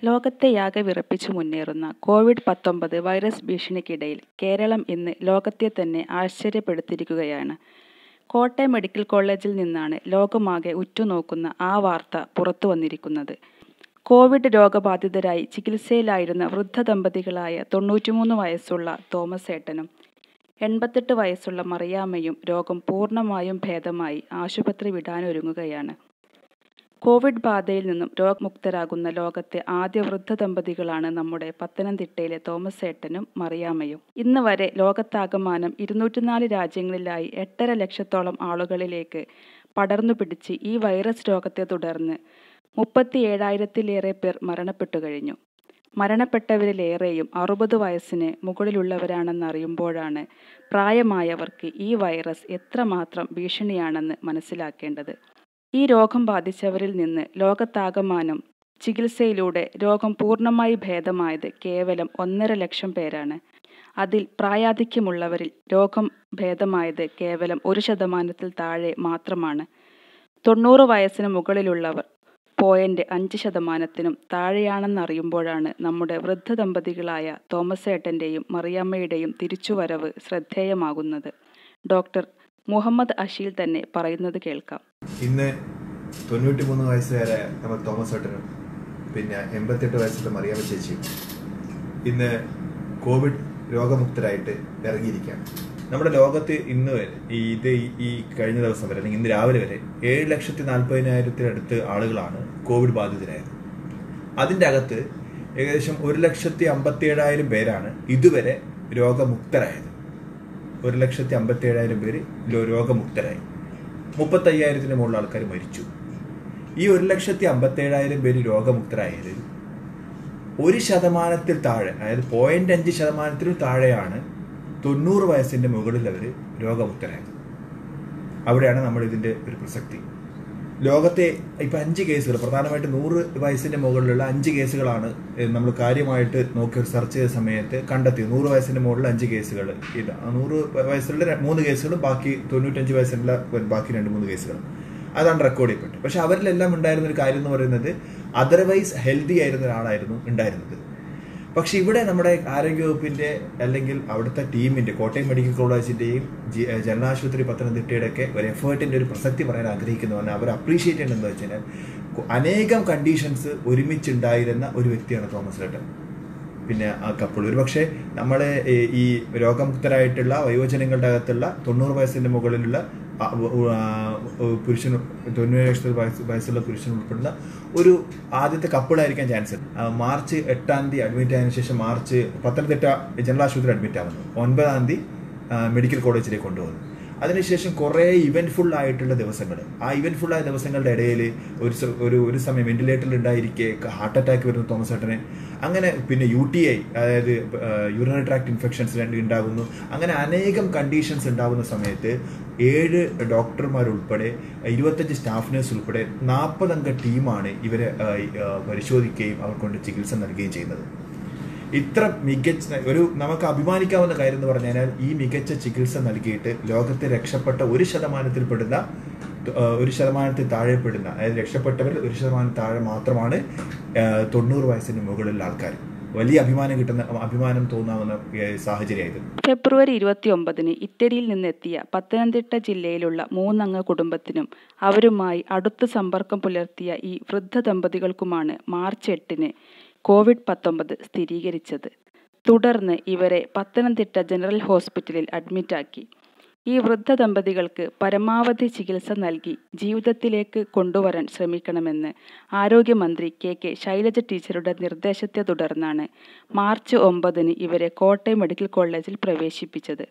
ലോകത്തെയാകെ വിറപ്പിച്ചു മുന്നേറുന്ന കോവിഡ് പത്തൊമ്പത് വൈറസ് ഭീഷണിക്കിടയിൽ കേരളം ഇന്ന് ലോകത്തെ തന്നെ ആശ്ചര്യപ്പെടുത്തിയിരിക്കുകയാണ്. കോട്ടയം മെഡിക്കൽ കോളേജിൽ നിന്നാണ് ലോകമാകെ ഉറ്റുനോക്കുന്ന ആ വാർത്ത പുറത്തുവന്നിരിക്കുന്നത്. കോവിഡ് രോഗബാധിതരായി ചികിത്സയിലായിരുന്ന വൃദ്ധദമ്പതികളായ തൊണ്ണൂറ്റിമൂന്ന് വയസ്സുള്ള തോമസേട്ടനും എൺപത്തെട്ട് വയസ്സുള്ള മറിയാമ്മയും രോഗം പൂർണ്ണമായും ഭേദമായി ആശുപത്രി വിടാനൊരുങ്ങുകയാണ്. കോവിഡ് ബാധയിൽ നിന്നും രോഗമുക്തരാകുന്ന ലോകത്തെ ആദ്യ വൃദ്ധദമ്പതികളാണ് നമ്മുടെ പത്തനംതിട്ടയിലെ തോമസേട്ടനും മറിയാമ്മയും. ഇന്ന് വരെ ലോകത്താകമാനം ഇരുന്നൂറ്റിനാല് രാജ്യങ്ങളിലായി എട്ടര ലക്ഷത്തോളം ആളുകളിലേക്ക് പടർന്നുപിടിച്ച് ഈ വൈറസ് രോഗത്തെ തുടർന്ന് മുപ്പത്തിയേഴായിരത്തിലേറെ പേർ മരണപ്പെട്ടുകഴിഞ്ഞു. മരണപ്പെട്ടവരിലേറെയും അറുപത് വയസ്സിന് മുകളിലുള്ളവരാണെന്നറിയുമ്പോഴാണ് പ്രായമായവർക്ക് ഈ വൈറസ് എത്രമാത്രം ഭീഷണിയാണെന്ന് മനസ്സിലാക്കേണ്ടത്. ഈ രോഗം ബാധിച്ചവരിൽ നിന്ന് ലോകത്താകമാനം ചികിത്സയിലൂടെ രോഗം പൂർണ്ണമായി ഭേദമായത് കേവലം ഒന്നര ലക്ഷം പേരാണ്. അതിൽ പ്രായാധിക്യമുള്ളവരിൽ രോഗം ഭേദമായത് കേവലം ഒരു ശതമാനത്തിൽ താഴെ മാത്രമാണ്. തൊണ്ണൂറ് വയസ്സിന് മുകളിലുള്ളവർ പോയിന്റ് അഞ്ച് ശതമാനത്തിനും താഴെയാണെന്നറിയുമ്പോഴാണ് നമ്മുടെ വൃദ്ധദമ്പതികളായ തോമസേട്ടന്റെയും മറിയാമ്മയുടെയും തിരിച്ചുവരവ് ശ്രദ്ധേയമാകുന്നത്. ഡോ. മുഹമ്മദ് അഷീൽ തന്നെ പറയുന്നത് കേൾക്കാം. ഇന്ന് തൊണ്ണൂറ്റിമൂന്ന് വയസ്സുകാരെ നമ്മൾ തോമസ് ഏട്ടനും പിന്നെ എൺപത്തെട്ട് വയസ്സുള്ള മറിയാമ്മ ചേച്ചിയും ഇന്ന് കോവിഡ് രോഗമുക്തരായിട്ട് ഇറങ്ങിയിരിക്കുകയാണ് നമ്മുടെ ലോകത്ത് ഇന്ന് വരെ ഈ ഇത് ഈ കഴിഞ്ഞ ദിവസം വരെ അല്ലെങ്കിൽ ഇന്ന് രാവിലെ വരെ ഏഴ് ലക്ഷത്തി നാൽപ്പതിനായിരത്തിനടുത്ത് ആളുകളാണ് കോവിഡ് ബാധിതരായത് അതിൻ്റെ അകത്ത് ഏകദേശം ഒരു ലക്ഷത്തി അമ്പത്തി ഏഴായിരം പേരാണ് ഇതുവരെ രോഗമുക്തരായത് ഒരു ലക്ഷത്തി അമ്പത്തി ഏഴായിരം പേര് രോഗമുക്തരായി മുപ്പത്തയ്യായിരത്തിന് മുകളിൽ ആൾക്കാർ മരിച്ചു ഈ ഒരു ലക്ഷത്തി അമ്പത്തി ഏഴായിരം പേര് രോഗമുക്തരായതിൽ ഒരു ശതമാനത്തിൽ താഴെ അതായത് പോയിന്റ് അഞ്ച് ശതമാനത്തിനും താഴെയാണ് തൊണ്ണൂറ് വയസ്സിന്റെ മുകളിൽ അവർ രോഗമുക്തരായത് അവിടെയാണ് നമ്മൾ ഇതിന്റെ ഒരു പ്രസക്തി ലോകത്തെ ഇപ്പൊ അഞ്ച് കേസുകൾ പ്രധാനമായിട്ട് നൂറ് വയസ്സിന്റെ മുകളിലുള്ള അഞ്ച് കേസുകളാണ് നമ്മൾ കാര്യമായിട്ട് നോക്കി സെർച്ച് ചെയ്ത സമയത്ത് കണ്ടെത്തിയത് നൂറ് വയസ്സിന്റെ മുകളിൽ അഞ്ച് കേസുകൾ ഇത് നൂറ് വയസ്സുള്ള മൂന്ന് കേസുകളും ബാക്കി തൊണ്ണൂറ്റഞ്ച് വയസ്സുള്ള ബാക്കി രണ്ട് മൂന്ന് കേസുകളും അതാണ് റെക്കോർഡ് ചെയ്യപ്പെട്ടത് പക്ഷെ അവരിലെല്ലാം ഉണ്ടായിരുന്ന ഒരു കാര്യം എന്ന് പറയുന്നത് അതർവൈസ് ഹെൽത്തി ആയിരുന്ന ഒരാളായിരുന്നു ഉണ്ടായിരുന്നത് പക്ഷെ ഇവിടെ നമ്മുടെ ആരോഗ്യവകുപ്പിന്റെ അല്ലെങ്കിൽ അവിടുത്തെ ടീമിന്റെ കോട്ടയം മെഡിക്കൽ കോളേജിന്റെയും ജനറൽ ആശുപത്രി പത്തനംതിട്ടയുടെ ഒക്കെ ഒരു എഫേർട്ടിന്റെ ഒരു പ്രസക്തി പറയാൻ ആഗ്രഹിക്കുന്നു പറഞ്ഞാൽ അവർ അപ്രീഷിയേറ്റ് ചെയ്യേണ്ടതെന്ന് വെച്ചാൽ അനേകം കണ്ടീഷൻസ് ഒരുമിച്ചുണ്ടായിരുന്ന ഒരു വ്യക്തിയാണ് തോമസ് ഏട്ടൻ പിന്നെ ആ കപ്പിൾ ഒരു പക്ഷേ നമ്മളെ ഈ രോഗമുക്തരായിട്ടുള്ള വയോജനങ്ങളുടെ അകത്തുള്ള തൊണ്ണൂറ് വയസ്സിന്റെ മുകളിലുള്ള പുരുഷൻ തൊണ്ണൂറ് ലക്ഷത്തി വയസ്സുള്ള പുരുഷൻ ഉൾപ്പെടുന്ന ഒരു ആദ്യത്തെ കപ്പിളായിരിക്കാൻ ചാൻസ് മാർച്ച് എട്ടാം തീയതി അഡ്മിറ്റ് ആയതിനു ശേഷം മാർച്ച് പത്തനംതിട്ട ജനറൽ ആശുപത്രി അഡ്മിറ്റ് ആവുന്നു ഒൻപതാം തീയതി മെഡിക്കൽ കോളേജിലേക്ക് കൊണ്ടുവന്നു അതിനുശേഷം കുറേ ഇവന്റ്ഫുൾ ആയിട്ടുള്ള ദിവസങ്ങൾ ആ ഇവന്റ്ഫുൾ ആയ ദിവസങ്ങളുടെ ഇടയിൽ ഒരു ഒരു ഒരു സമയം വെന്റിലേറ്ററിൽ ഉണ്ടായിരിക്കെ ഹാർട്ട് അറ്റാക്ക് വരുന്ന തോമസ് ഏട്ടനെ അങ്ങനെ പിന്നെ യു ടി ഐ അതായത് യൂറിനറി ട്രാക്ട് ഇൻഫെക്ഷൻസ് ഉണ്ടാകുന്നു അങ്ങനെ അനേകം കണ്ടീഷൻസ് ഉണ്ടാകുന്ന സമയത്ത് ഏഴ് ഡോക്ടർമാരുൾപ്പെടെ ഇരുപത്തഞ്ച് സ്റ്റാഫ് നേഴ്സ് ഉൾപ്പെടെ നാൽപ്പതംഗ ടീമാണ് ഇവരെ പരിശോധിക്കുകയും അവർക്കൊണ്ട് ചികിത്സ നൽകുകയും ചെയ്യുന്നത് ഇത്ര മികച്ച ഒരു നമുക്ക് അഭിമാനിക്കാവുന്ന കാര്യം എന്ന് പറഞ്ഞാൽ ഈ മികച്ച ചികിത്സ നൽകിയിട്ട് ലോകത്തെ രക്ഷപ്പെട്ട ഒരു ശതമാനത്തിൽ പെടുന്ന ഒരു ശതമാനത്തിൽ താഴെ പെടുന്ന അതായത് രക്ഷപ്പെട്ടവരിൽ ഒരു ശതമാനം താഴെ മാത്രമാണ് തൊണ്ണൂറ് വയസ്സിന് മുകളിലുള്ള ആൾക്കാർ വലിയ അഭിമാനം കിട്ടുന്ന അഭിമാനം തോന്നാവുന്ന സാഹചര്യമായത് ഫെബ്രുവരി ഇരുപത്തി ഒമ്പതിന് ഇറ്റലിയിൽ നിന്നെത്തിയ പത്തനംതിട്ട ജില്ലയിലുള്ള മൂന്നംഗ കുടുംബത്തിനും അവരുമായി അടുത്ത സമ്പർക്കം പുലർത്തിയ ഈ വൃദ്ധ ദമ്പതികൾക്കുമാണ് മാർച്ച് എട്ടിന് കോവിഡ് പത്തൊമ്പത് സ്ഥിരീകരിച്ചത് തുടർന്ന് ഇവരെ പത്തനംതിട്ട ജനറൽ ഹോസ്പിറ്റലിൽ അഡ്മിറ്റാക്കി ഈ വൃദ്ധ ദമ്പതികൾക്ക് പരമാവധി ചികിത്സ നൽകി ജീവിതത്തിലേക്ക് കൊണ്ടുവരാൻ ശ്രമിക്കണമെന്ന് ആരോഗ്യമന്ത്രി കെ കെ ശൈലജ ടീച്ചറുടെ നിർദ്ദേശത്തെ തുടർന്നാണ് മാർച്ച് ഒമ്പതിന് ഇവരെ കോട്ടയം മെഡിക്കൽ കോളേജിൽ പ്രവേശിപ്പിച്ചത്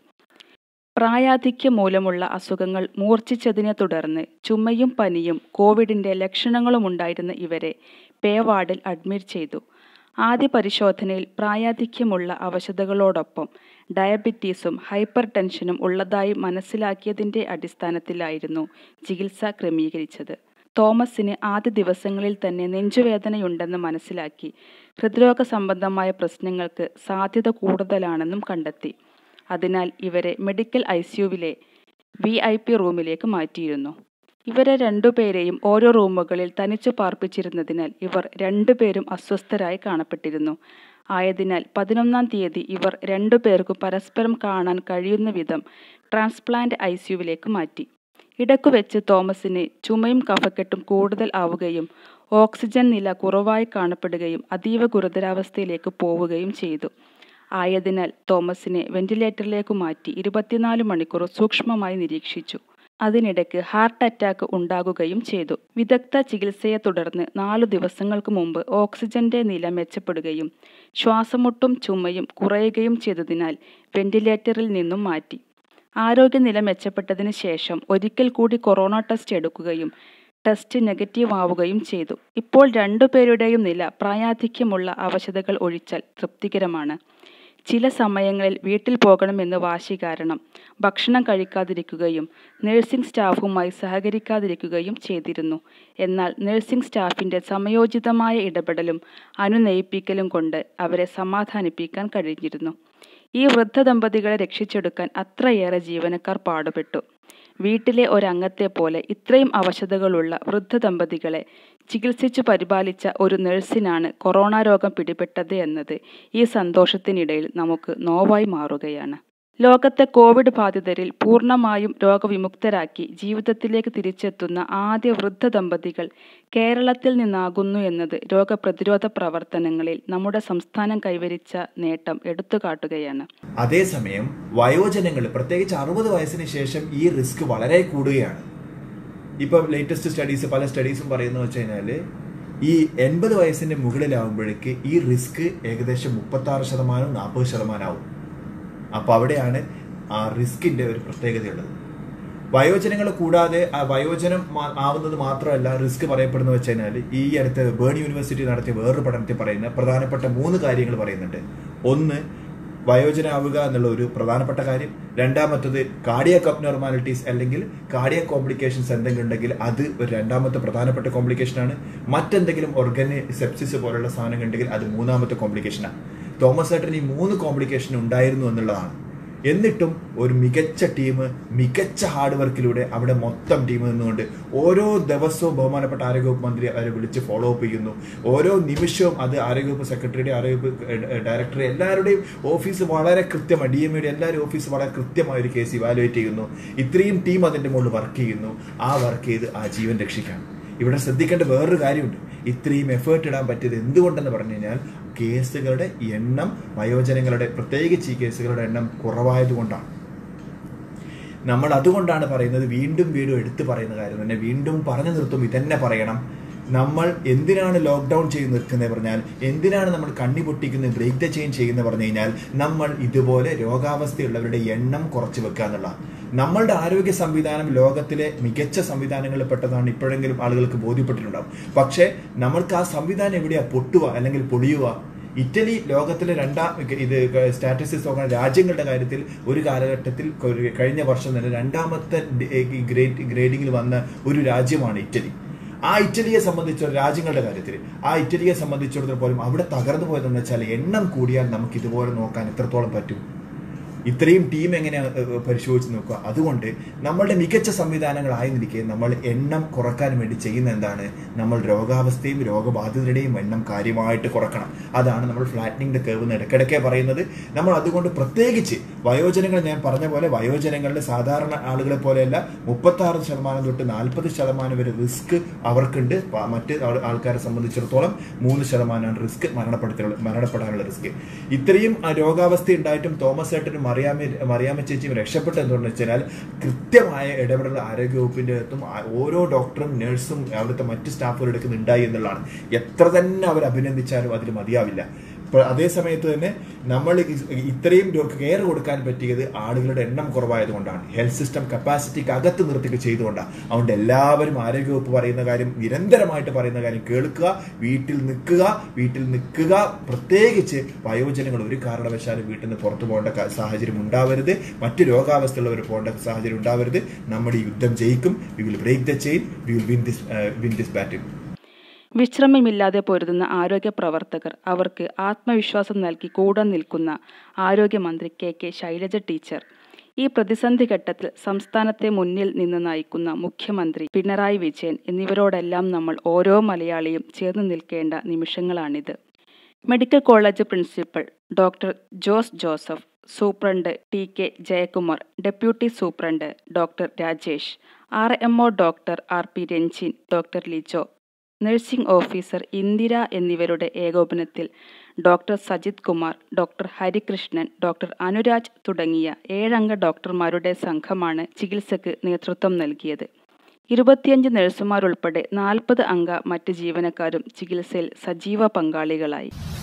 പ്രായാധിക്യം മൂലമുള്ള അസുഖങ്ങൾ മൂർച്ഛിച്ചതിനെ തുടർന്ന് ചുമയും പനിയും കോവിഡിന്റെ ലക്ഷണങ്ങളുമുണ്ടായിരുന്ന ഇവരെ പേ വാർഡിൽ അഡ്മിറ്റ് ചെയ്തു ആദ്യ പരിശോധനയിൽ പ്രായാധിക്യമുള്ള അവശതകളോടൊപ്പം ഡയബറ്റീസും ഹൈപ്പർ ടെൻഷനും ഉള്ളതായി മനസ്സിലാക്കിയതിൻ്റെ അടിസ്ഥാനത്തിലായിരുന്നു ചികിത്സ ക്രമീകരിച്ചത് തോമസിന് ആദ്യ ദിവസങ്ങളിൽ തന്നെ നെഞ്ചുവേദനയുണ്ടെന്ന് മനസ്സിലാക്കി ഹൃദ്രോഗ സംബന്ധമായ പ്രശ്നങ്ങൾക്ക് സാധ്യത കൂടുതലാണെന്നും കണ്ടെത്തി അതിനാൽ ഇവരെ മെഡിക്കൽ ഐ സിയുവിലെ വി ഐ പി റൂമിലേക്ക് മാറ്റിയിരുന്നു ഇവരെ രണ്ടുപേരെയും ഓരോ റൂമുകളിൽ തനിച്ചു പാർപ്പിച്ചിരുന്നതിനാൽ ഇവർ രണ്ടുപേരും അസ്വസ്ഥരായി കാണപ്പെട്ടിരുന്നു ആയതിനാൽ പതിനൊന്നാം തീയതി ഇവർ രണ്ടുപേർക്കും പരസ്പരം കാണാൻ കഴിയുന്ന വിധം ട്രാൻസ്പ്ലാന്റ് ഐ സിയുവിലേക്ക് മാറ്റി ഇടയ്ക്കുവെച്ച് തോമസിന് ചുമയും കഫക്കെട്ടും കൂടുതൽ ആവുകയും ഓക്സിജൻ നില കുറവായി കാണപ്പെടുകയും അതീവ ഗുരുതരാവസ്ഥയിലേക്ക് പോവുകയും ചെയ്തു ആയതിനാൽ തോമസിനെ വെന്റിലേറ്ററിലേക്ക് മാറ്റി ഇരുപത്തിനാല് മണിക്കൂർ സൂക്ഷ്മമായി നിരീക്ഷിച്ചു അതിനിടയ്ക്ക് ഹാർട്ട് അറ്റാക്ക് ഉണ്ടാകുകയും ചെയ്തു വിദഗ്ധ ചികിത്സയെ തുടർന്ന് നാലു ദിവസങ്ങൾക്ക് മുമ്പ് ഓക്സിജന്റെ നില മെച്ചപ്പെടുകയും ശ്വാസമുട്ടും ചുമയും കുറയുകയും ചെയ്തതിനാൽ വെന്റിലേറ്ററിൽ നിന്നും മാറ്റി ആരോഗ്യനില മെച്ചപ്പെട്ടതിന് ശേഷം ഒരിക്കൽ കൂടി കൊറോണ ടെസ്റ്റ് എടുക്കുകയും ടെസ്റ്റ് നെഗറ്റീവ് ആവുകയും ചെയ്തു ഇപ്പോൾ രണ്ടുപേരുടെയും നില പ്രായാധിക്യമുള്ള അവശതകൾ ഒഴിച്ചാൽ തൃപ്തികരമാണ് ചില സമയങ്ങളിൽ വീട്ടിൽ പോകണമെന്ന് വാശി കാരണം ഭക്ഷണം കഴിക്കാതിരിക്കുകയും നഴ്സിംഗ് സ്റ്റാഫുമായി സഹകരിക്കാതിരിക്കുകയും ചെയ്തിരുന്നു എന്നാൽ നഴ്സിംഗ് സ്റ്റാഫിൻ്റെ സമയോചിതമായ ഇടപെടലും അനുനയിപ്പിക്കലും കൊണ്ട് അവരെ സമാധാനിപ്പിക്കാൻ കഴിഞ്ഞിരുന്നു ഈ വൃദ്ധ ദമ്പതികളെ രക്ഷിച്ചെടുക്കാൻ അത്രയേറെ ജീവനക്കാർ പാടുപെട്ടു വീട്ടിലെ ഒരംഗത്തെ പോലെ ഇത്രയും അവശതകളുള്ള വൃദ്ധ ദമ്പതികളെ ചികിത്സിച്ചു പരിപാലിച്ച ഒരു നഴ്സിനാണ് കൊറോണ രോഗം പിടിപെട്ടത് എന്നത് ഈ സന്തോഷത്തിനിടയിൽ നമുക്ക് നോവായി മാറുകയാണ് ലോകത്തെ കോവിഡ് ബാധിതരിൽ പൂർണ്ണമായും രോഗവിമുക്തരാക്കി ജീവിതത്തിലേക്ക് തിരിച്ചെത്തുന്ന ആദ്യ വൃദ്ധ ദമ്പതികൾ കേരളത്തിൽ നിന്നാകുന്നു എന്നത് രോഗപ്രതിരോധ പ്രവർത്തനങ്ങളിൽ നമ്മുടെ സംസ്ഥാനം കൈവരിച്ച നേട്ടം എടുത്തുകാട്ടുകയാണ് അതേസമയം വയോജനങ്ങൾ പ്രത്യേകിച്ച് അറുപത് വയസ്സിന് ശേഷം ഈ റിസ്ക് വളരെ കൂടുകയാണ് ഇപ്പം ലേറ്റസ്റ്റ് സ്റ്റഡീസ് പല സ്റ്റഡീസും പറയുന്നത് വെച്ച് കഴിഞ്ഞാൽ ഈ എൺപത് വയസ്സിന്റെ മുകളിലാവുമ്പോഴേക്ക് ഈ റിസ്ക് ഏകദേശം മുപ്പത്തി ആറ് ശതമാനം നാൽപ്പത് ശതമാനമാവും അപ്പോൾ അവിടെയാണ് ആ റിസ്കിന്റെ ഒരു പ്രത്യേകതയുള്ളത് വയോജനങ്ങൾ കൂടാതെ ആ വയോജനം മാ- ആവുന്നത് മാത്രമല്ല റിസ്ക് പറയപ്പെടുന്നത് വെച്ച് കഴിഞ്ഞാൽ ഈ അടുത്ത് ബേൺ യൂണിവേഴ്സിറ്റി നടത്തിയ വേറൊരു പഠനത്തിൽ പറയുന്ന പ്രധാനപ്പെട്ട മൂന്ന് കാര്യങ്ങൾ പറയുന്നുണ്ട് ഒന്ന് വയോജനാവുക എന്നുള്ള ഒരു പ്രധാനപ്പെട്ട കാര്യം രണ്ടാമത്തത് കാർഡിയക് അബ്നോർമാലിറ്റീസ് അല്ലെങ്കിൽ കാർഡിയക് കോംപ്ലിക്കേഷൻസ് എന്തെങ്കിലും ഉണ്ടെങ്കിൽ അത് ഒരു രണ്ടാമത്തെ പ്രധാനപ്പെട്ട കോംപ്ലിക്കേഷൻ ആണ് മറ്റെന്തെങ്കിലും ഓർഗന് സെപ്സിസ് പോലുള്ള സാധനങ്ങൾ ഉണ്ടെങ്കിൽ അത് മൂന്നാമത്തെ കോംപ്ലിക്കേഷനാണ് തോമസ് ഏട്ടന് ഈ മൂന്ന് കോംപ്ലിക്കേഷൻ ഉണ്ടായിരുന്നു എന്നുള്ളതാണ് എന്നിട്ടും ഒരു മികച്ച ടീം മികച്ച ഹാർഡ് വർക്കിലൂടെ അവിടെ മൊത്തം ടീം നിന്നുകൊണ്ട് ഓരോ ദിവസവും ബഹുമാനപ്പെട്ട ആരോഗ്യവകുപ്പ് മന്ത്രി അവരെ വിളിച്ച് ഫോളോ അപ്പ് ചെയ്യുന്നു ഓരോ നിമിഷവും അത് ആരോഗ്യവകുപ്പ് സെക്രട്ടറിയുടെ ആരോഗ്യവകുപ്പ് ഡയറക്ടർ എല്ലാവരുടെയും ഓഫീസ് വളരെ കൃത്യമായി ഡി എം എയുടെ എല്ലാവരും ഓഫീസ് വളരെ കൃത്യമായ ഒരു കേസ് ഇവാലുവേറ്റ് ചെയ്യുന്നു ഇത്രയും ടീം അതിന്റെ മുകളിൽ വർക്ക് ചെയ്യുന്നു ആ വർക്ക് ചെയ്ത് ആ ജീവൻ രക്ഷിക്കാം ഇവിടെ ശ്രദ്ധിക്കേണ്ട വേറൊരു കാര്യമുണ്ട് ഇത്രയും എഫേർട്ട് ഇടാൻ പറ്റിയത് എന്തുകൊണ്ടെന്ന് പറഞ്ഞു കഴിഞ്ഞാൽ കേസുകളുടെ എണ്ണം വയോജനങ്ങളുടെ പ്രത്യേകിച്ച് ഈ കേസുകളുടെ എണ്ണം കുറവായതുകൊണ്ടാണ് നമ്മൾ അതുകൊണ്ടാണ് പറയുന്നത് വീണ്ടും വീണ്ടും എടുത്തു പറയുന്ന കാര്യം തന്നെ വീണ്ടും പറഞ്ഞു നിർത്തും ഇതന്നെ പറയണം നമ്മൾ എന്തിനാണ് ലോക്ക്ഡൗൺ ചെയ്ത് നിൽക്കുന്നത് പറഞ്ഞാൽ എന്തിനാണ് നമ്മൾ കണ്ണി പൊട്ടിക്കുന്നത് ബ്രേക്ക് ദ ചെയിൻ ചെയ്യുന്നത് പറഞ്ഞു കഴിഞ്ഞാൽ നമ്മൾ ഇതുപോലെ രോഗാവസ്ഥയുള്ളവരുടെ എണ്ണം കുറച്ച് വെക്കുക എന്നുള്ള നമ്മളുടെ ആരോഗ്യ സംവിധാനം ലോകത്തിലെ മികച്ച സംവിധാനങ്ങളിൽ പെട്ടതാണ് ഇപ്പോഴെങ്കിലും ആളുകൾക്ക് ബോധ്യപ്പെട്ടിട്ടുണ്ടാവും പക്ഷേ നമ്മൾക്ക് ആ സംവിധാനം എവിടെയാ പൊട്ടുക അല്ലെങ്കിൽ പൊളിയുക ഇറ്റലി ലോകത്തിലെ രണ്ടാം ഇത് സ്റ്റാറ്റിസ്റ്റിക്സ് നോക്കുന്ന രാജ്യങ്ങളുടെ കാര്യത്തിൽ ഒരു കാലഘട്ടത്തിൽ ഒരു കഴിഞ്ഞ വർഷം തന്നെ രണ്ടാമത്തെ ഗ്രേഡ് ഗ്രേഡിങ്ങിൽ വന്ന ഒരു രാജ്യമാണ് ഇറ്റലി ആ ഇറ്റലിയെ സംബന്ധിച്ച രാജ്യങ്ങളുടെ കാര്യത്തിൽ ആ ഇറ്റലിയെ സംബന്ധിച്ചിടത്തോളം പോലും അവിടെ തകർന്നു പോയതെന്ന് വെച്ചാൽ എണ്ണം കൂടിയാൽ നമുക്ക് ഇതുപോലെ നോക്കാൻ എത്രത്തോളം പറ്റും ഇത്രയും ടീം എങ്ങനെ ഏഹ്, പരിശോധിച്ച് നോക്കുക അതുകൊണ്ട് നമ്മളുടെ മികച്ച സംവിധാനങ്ങളായി നിൽക്കെ നമ്മൾ എണ്ണം കുറക്കാൻ വേണ്ടി ചെയ്യുന്ന എന്താണ് നമ്മൾ രോഗാവസ്ഥയും രോഗബാധിതരുടെയും എണ്ണം കാര്യമായിട്ട് കുറക്കണം അതാണ് നമ്മൾ ഫ്ലാറ്റനിങ് ദ കർവ് എന്ന് ഇടയ്ക്കിടയ്ക്ക് പറയുന്നത് നമ്മൾ അതുകൊണ്ട് പ്രത്യേകിച്ച് വയോജനങ്ങൾ ഞാൻ പറഞ്ഞ പോലെ വയോജനങ്ങളുടെ സാധാരണ ആളുകളെ പോലെയല്ല മുപ്പത്തി ആറ് ശതമാനം തൊട്ട് നാൽപ്പത് ശതമാനം വരെ റിസ്ക് അവർക്കുണ്ട് പ- മറ്റ് ആൾ- ആൾക്കാരെ സംബന്ധിച്ചിടത്തോളം മൂന്ന് ശതമാനമാണ് റിസ്ക് മരണപ്പെടുത്തുള്ള മരണപ്പെടാനുള്ള റിസ്ക് ഇത്രയും ആ, രോഗാവസ്ഥ ഉണ്ടായിട്ടും തോമസ് ഏട്ടനും മറിയാമ്മ മറിയാമ്മ ചേച്ചിയും രക്ഷപ്പെട്ടത് എന്തുകൊണ്ടെന്ന് വെച്ചാൽ കൃത്യമായ ഇടപെടൽ ആരോഗ്യവകുപ്പിന്റെ അടുത്തും ആ- ഓരോ ഡോക്ടറും നഴ്സും അവിടുത്തെ മറ്റ് സ്റ്റാഫുകളുടെ അടുത്ത് ഉണ്ടായി എന്നുള്ളതാണ് എത്ര തന്നെ അവർ അഭിനന്ദിച്ചാലും അതിൽ മതിയാവില്ല ഇപ്പോൾ അതേ സമയത്ത് തന്നെ നമ്മൾ ഇ- ഇത്രയും കെയർ കൊടുക്കാൻ പറ്റിയത് ആളുകളുടെ എണ്ണം കുറവായതുകൊണ്ടാണ് ഹെൽത്ത് സിസ്റ്റം കപ്പാസിറ്റിക്ക് അകത്ത് നിർത്തിക്ക് ചെയ്തുകൊണ്ടാണ് അതുകൊണ്ട് എല്ലാവരും ആരോഗ്യവകുപ്പ് പറയുന്ന കാര്യം നിരന്തരമായിട്ട് പറയുന്ന കാര്യം കേൾക്കുക വീട്ടിൽ നിൽക്കുക വീട്ടിൽ നിൽക്കുക പ്രത്യേകിച്ച് വയോജനങ്ങൾ ഒരു കാരണവശാലും വീട്ടിൽ നിന്ന് പുറത്തു പോകേണ്ട ക- സാഹചര്യം ഉണ്ടാവരുത് മറ്റ് രോഗാവസ്ഥയുള്ളവർ പോകേണ്ട സാഹചര്യം ഉണ്ടാവരുത് നമ്മൾ ഈ യുദ്ധം ജയിക്കും we will break the chain we will win this win this battle വിശ്രമമില്ലാതെ പൊരുതുന്ന ആരോഗ്യ പ്രവർത്തകർ അവർക്ക് ആത്മവിശ്വാസം നൽകി കൂടെ നിൽക്കുന്ന ആരോഗ്യമന്ത്രി കെ കെ ശൈലജ ടീച്ചർ ഈ പ്രതിസന്ധി ഘട്ടത്തിൽ സംസ്ഥാനത്തെ മുന്നിൽ നിന്ന് നയിക്കുന്ന മുഖ്യമന്ത്രി പിണറായി വിജയൻ എന്നിവരോടെല്ലാം നമ്മൾ ഓരോ മലയാളിയും ചേർന്ന് നിൽക്കേണ്ട നിമിഷങ്ങളാണിത് medical college principal doctor Jose Joseph superintendent T K Jayakumar deputy superintendent doctor Rajesh R M O doctor R P Ranjin doctor Lijo nursing officer Indira എന്നിവരുടെ ഏകോപനത്തിൽ doctor Sajith Kumar doctor Harikrishnan doctor Anuraj തുടങ്ങിയ ഏഴംഗ ഡോക്ടർമാരുടെ സംഘമാണ് ചികിത്സയ്ക്ക് നേതൃത്വം നൽകിയത് ഇരുപത്തിയഞ്ച് നഴ്സുമാരുൾപ്പെടെ നാൽപ്പത് അംഗ മറ്റ് ജീവനക്കാരും ചികിത്സയിൽ സജീവ പങ്കാളികളായി